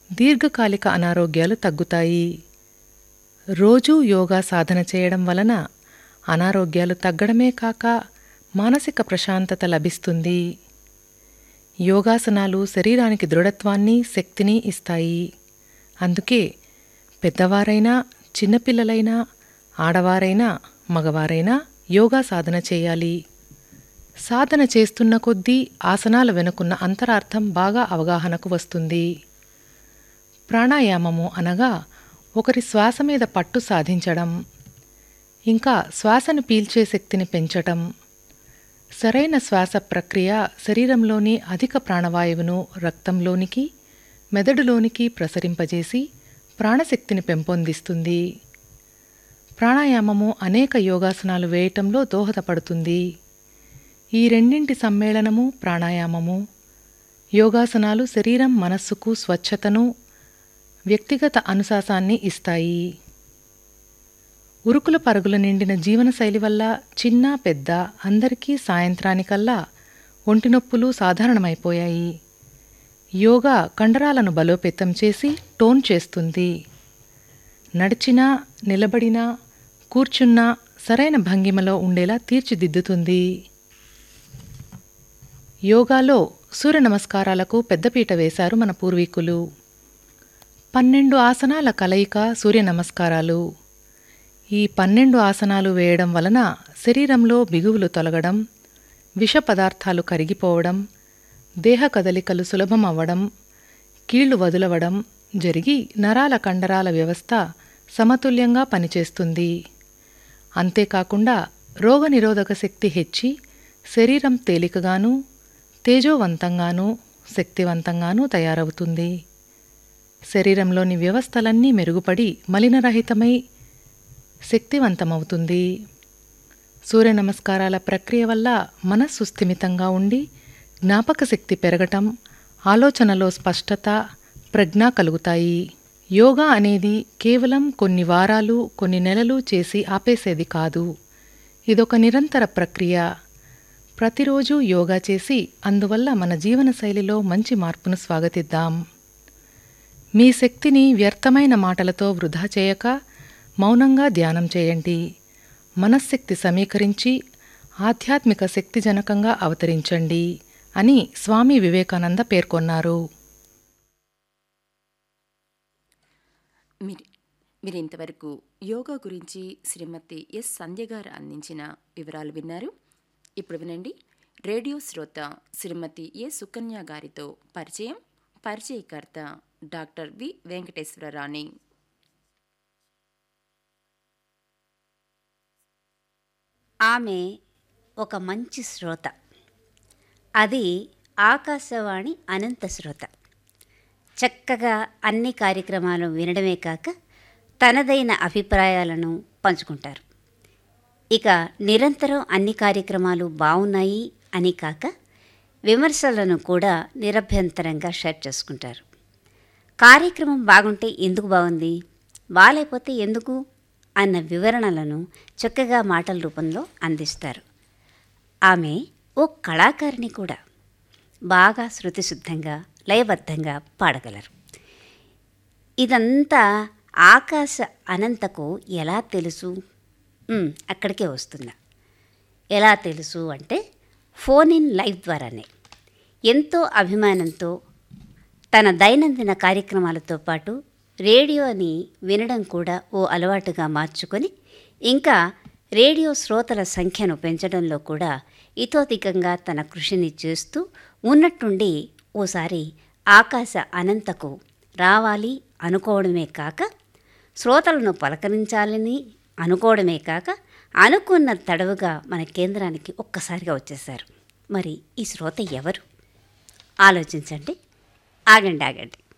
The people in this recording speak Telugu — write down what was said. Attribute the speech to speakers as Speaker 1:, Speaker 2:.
Speaker 1: దీర్ఘకాలిక అనారోగ్యాలు తగ్గుతాయి రోజూ యోగా సాధన చేయడం వలన అనారోగ్యాలు తగ్గడమే కాక మానసిక ప్రశాంతత లభిస్తుంది యోగాసనాలు శరీరానికి దృఢత్వాన్ని శక్తిని ఇస్తాయి అందుకే పెద్దవారైనా చిన్నపిల్లలైనా ఆడవారైనా మగవారైనా యోగా సాధన చేయాలి సాధన చేస్తున్న కొద్దీ ఆసనాల వెనుకున్న అంతరార్థం బాగా అవగాహనకు వస్తుంది ప్రాణాయామము అనగా ఒకరి శ్వాస మీద పట్టు సాధించడం ఇంకా శ్వాసను పీల్చే శక్తిని పెంచటం సరైన శ్వాస ప్రక్రియ శరీరంలోని అధిక ప్రాణవాయువును రక్తంలోనికి మెదడులోనికి ప్రసరింపజేసి ప్రాణశక్తిని పెంపొందిస్తుంది ప్రాణాయామము అనేక యోగాసనాలు వేయటంలో దోహదపడుతుంది ఈ రెండింటి సమ్మేళనము ప్రాణాయామము యోగాసనాలు శరీరం మనస్సుకు స్వచ్ఛతను వ్యక్తిగత అనుశాసాన్ని ఇస్తాయి ఉరుకుల పరుగుల నిండిన జీవనశైలి వల్ల చిన్న పెద్ద అందరికీ సాయంత్రానికల్లా ఒంటి నొప్పులు సాధారణమైపోయాయి యోగా కండరాలను బలోపేతం చేసి టోన్ చేస్తుంది నడిచినా నిలబడినా కూర్చున్నా సరైన భంగిమలో ఉండేలా తీర్చిదిద్దుతుంది యోగాలో సూర్య నమస్కారాలకు పెద్దపీట వేశారు మన పూర్వీకులు పన్నెండు ఆసనాల కలయిక సూర్య నమస్కారాలు ఈ పన్నెండు ఆసనాలు వేయడం వలన శరీరంలో బిగువులు తొలగడం విష పదార్థాలు కరిగిపోవడం దేహ కదలికలు సులభం అవ్వడం కీళ్లు వదులవడం జరిగి నరాల కండరాల వ్యవస్థ సమతుల్యంగా పనిచేస్తుంది అంతేకాకుండా రోగనిరోధక శక్తి హెచ్చి శరీరం తేలికగాను తేజోవంతంగాను శక్తివంతంగానూ తయారవుతుంది శరీరంలోని వ్యవస్థలన్నీ మెరుగుపడి మలినరహితమై శక్తివంతమవుతుంది సూర్య నమస్కారాల ప్రక్రియ వల్ల మనస్సు స్థిమితంగా ఉండి జ్ఞాపక శక్తి పెరగటం ఆలోచనలో స్పష్టత ప్రజ్ఞ కలుగుతాయి యోగా అనేది కేవలం కొన్ని వారాలు కొన్ని నెలలు చేసి ఆపేసేది కాదు ఇదొక నిరంతర ప్రక్రియ ప్రతిరోజు యోగా చేసి అందువల్ల మన జీవనశైలిలో మంచి మార్పును స్వాగతిద్దాం మీ శక్తిని వ్యర్థమైన మాటలతో వృధా చేయక మౌనంగా ధ్యానం చేయండి మనశ్శక్తి సమీకరించి ఆధ్యాత్మిక శక్తిజనకంగా అవతరించండి అని స్వామి వివేకానంద పేర్కొన్నారు
Speaker 2: మీరు మీరు ఇంతవరకు యోగా గురించి శ్రీమతి ఎస్ సంధ్య గారు అందించిన వివరాలు విన్నారు ఇప్పుడు వినండి రేడియో శ్రోత శ్రీమతి ఏ సుకన్య గారితో పరిచయం పరిచయకర్త డాక్టర్ వి వెంకటేశ్వరరాణి
Speaker 3: ఆమె ఒక మంచి శ్రోత అది ఆకాశవాణి అనంత శ్రోత చక్కగా అన్ని కార్యక్రమాలు వినడమే కాక తనదైన అభిప్రాయాలను పంచుకుంటారు ఇక నిరంతరం అన్ని కార్యక్రమాలు బాగున్నాయి అని కాక విమర్శలను కూడా నిరభ్యంతరంగా షేర్ చేసుకుంటారు కార్యక్రమం బాగుంటే ఎందుకు బాగుంది బాగాలేకపోతే ఎందుకు అన్న వివరణలను చక్కగా మాటల రూపంలో అందిస్తారు ఆమె ఓ కళాకారిణి కూడా బాగా శృతిశుద్ధంగా లయబద్ధంగా పాడగలరు ఇదంతా ఆకాశ అనంతకు ఎలా తెలుసు ఉమ్, అక్కడికే వస్తుందా ఎలా తెలుసు అంటే ఫోన్ ఇన్ లైవ్ ద్వారానే ఎంతో అభిమానంతో తన దైనందిన కార్యక్రమాలతో పాటు రేడియోని వినడం కూడా ఓ అలవాటుగా మార్చుకొని ఇంకా రేడియో శ్రోతల సంఖ్యను పెంచడంలో కూడా ఇతోధికంగా తన కృషిని చేస్తూ ఉన్నట్టుండి ఓసారి ఆకాశ అనంతకు రావాలి అనుకోవడమే కాక శ్రోతలను పలకరించాలని అనుకోవడమే కాక అనుకున్న తడవుగా మన కేంద్రానికి ఒక్కసారిగా వచ్చేశారు మరి ఈ శ్రోత ఎవరు ఆలోచించండి ఆగండి ఆగండి